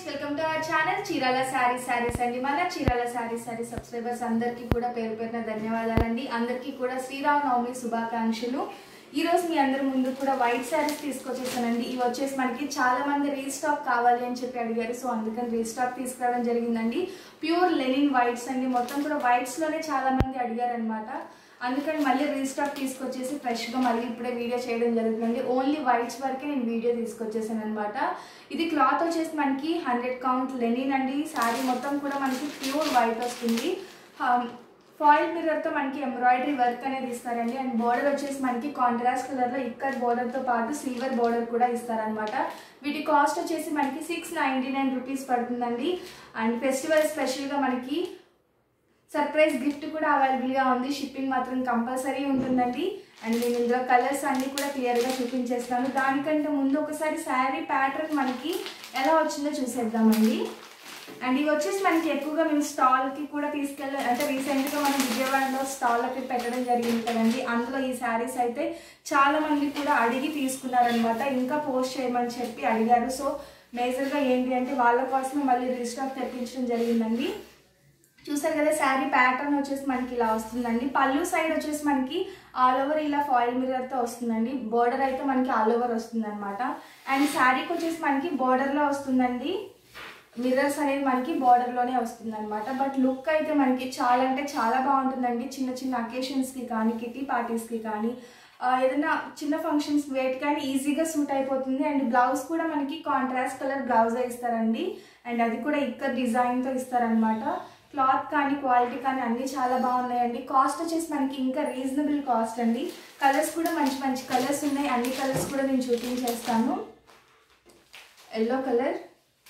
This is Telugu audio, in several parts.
welcome to our channel Chirala sari saris అండి మన చీరాల శారీ శారీ సబ్స్క్రైబర్స్ అందరికీ కూడా పేరు పేరున ధన్యవాదాలండి అందరికీ కూడా శ్రీరామ నవమి శుభాకాంక్షలు ఈ రోజు మీ అందరి ముందు కూడా వైట్ శారీస్ తీసుకొచ్చేసానండి ఇవి వచ్చేసి మనకి చాలా మంది రీస్టాక్ కావాలి అని చెప్పి అడిగారు సో అందుకని రీస్టాక్ తీసుకురావడం జరిగిందండి ప్యూర్ లెనిన్ వైట్స్ అండి మొత్తం కూడా వైట్స్ లోనే చాలా మంది అడిగారు అనమాట అందుకని మళ్ళీ రీస్టాక్ తీసుకొచ్చేసి ఫ్రెష్గా మళ్ళీ ఇప్పుడే వీడియో చేయడం జరుగుతుంది ఓన్లీ వైట్స్ వరకే నేను వీడియో తీసుకొచ్చేసాను అనమాట ఇది క్లాత్ వచ్చేసి మనకి హండ్రెడ్ కౌంట్ లెనిన్ అండి శారీ మొత్తం కూడా మనకి ప్యూర్ వైట్ వస్తుంది ఫాయిల్ మిర్రర్తో మనకి ఎంబ్రాయిడరీ వర్క్ అనేది ఇస్తారండి అండ్ బోర్డర్ వచ్చేసి మనకి కాంట్రాస్ట్ కలర్లో ఇక్కడ బోర్డర్తో పాటు సిల్వర్ బోర్డర్ కూడా ఇస్తారనమాట వీటి కాస్ట్ వచ్చేసి మనకి సిక్స్ నైంటీ నైన్ రూపీస్ పడుతుందండి అండ్ ఫెస్టివల్ స్పెషల్గా మనకి సర్ప్రైజ్ గిఫ్ట్ కూడా అవైలబుల్గా ఉంది షిప్పింగ్ మాత్రం కంపల్సరీ ఉంటుందండి అండ్ నేను ఇందులో కలర్స్ అన్నీ కూడా క్లియర్గా చూపించేస్తాను దానికంటే ముందు ఒకసారి శారీ ప్యాటర్న్ మనకి ఎలా వచ్చిందో చూసేద్దామండి అండ్ ఇవి వచ్చేసి మనకి ఎక్కువగా మేము స్టాల్కి కూడా తీసుకెళ్ళ అంటే రీసెంట్గా మనం విజయవాడలో స్టాల్కి పెట్టడం జరిగింది కదండి అందులో ఈ శారీస్ అయితే చాలా మంది కూడా అడిగి తీసుకున్నారనమాట ఇంకా పోస్ట్ చేయమని చెప్పి అడిగారు సో మేజర్గా ఏంటి అంటే వాళ్ళ కోసమే మళ్ళీ రీస్టాక్ తెప్పించడం జరిగిందండి చూసారు కదా శారీ ప్యాటర్న్ వచ్చేసి మనకి ఇలా వస్తుందండి పళ్ళు సైడ్ వచ్చేసి మనకి ఆల్ ఓవర్ ఇలా ఫాయిల్ మిర్రర్తో వస్తుందండి బోర్డర్ అయితే మనకి ఆల్ ఓవర్ వస్తుంది అనమాట అండ్ శారీకి వచ్చేసి మనకి బోర్డర్లో వస్తుందండి మిర్రర్స్ అనేది మనకి బార్డర్లోనే వస్తుంది అనమాట బట్ లుక్ అయితే మనకి చాలా అంటే చాలా బాగుంటుందండి చిన్న చిన్న అకేషన్స్కి కానీ కిటీ పార్టీస్కి కానీ ఆ, ఏదైనా చిన్న ఫంక్షన్స్ వేట్ కానీ ఈజీగా సూట్ అయిపోతుంది అండ్ బ్లౌజ్ కూడా మనకి కాంట్రాస్ట్ కలర్ బ్లౌజే ఇస్తారండి అండ్ అది కూడా ఇక్కడ డిజైన్తో ఇస్తారనమాట క్లాత్ కానీ క్వాలిటీ కానీ అన్నీ చాలా బాగున్నాయండి కాస్ట్ వచ్చేసి మనకి ఇంకా రీజనబుల్ కాస్ట్ అండి కలర్స్ కూడా మంచి మంచి కలర్స్ ఉన్నాయి అన్ని కలర్స్ కూడా నేను చూపించేస్తాను yellow colour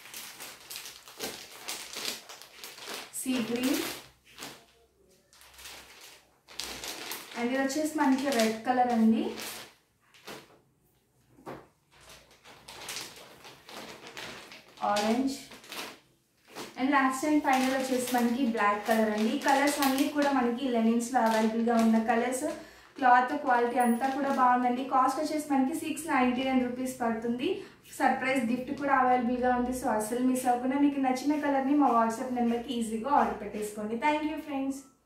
see green and ఇది వచ్చేసి మనకి రెడ్ కలర్ అండి orange and last and final వచ్చేసి మనకి బ్లాక్ కలర్ అండి ఈ కలర్స్ అన్నీ కూడా మనకి లెనిన్స్లో అవైలబుల్గా ఉన్న కలర్స్ క్లాత్ క్వాలిటీ అంతా కూడా బాగుందండి కాస్ట్ వచ్చేసి మనకి సిక్స్ నైంటీ నైన్ రూపీస్ పడుతుంది సర్ప్రైజ్ గిఫ్ట్ కూడా అవైలబుల్గా ఉంది సో అసలు మిస్ అవ్వకుండా మీకు నచ్చిన కలర్ని మా వాట్సాప్ నెంబర్కి ఈజీగా ఆర్డర్ పెట్టేసుకోండి థ్యాంక్ యూ ఫ్రెండ్స్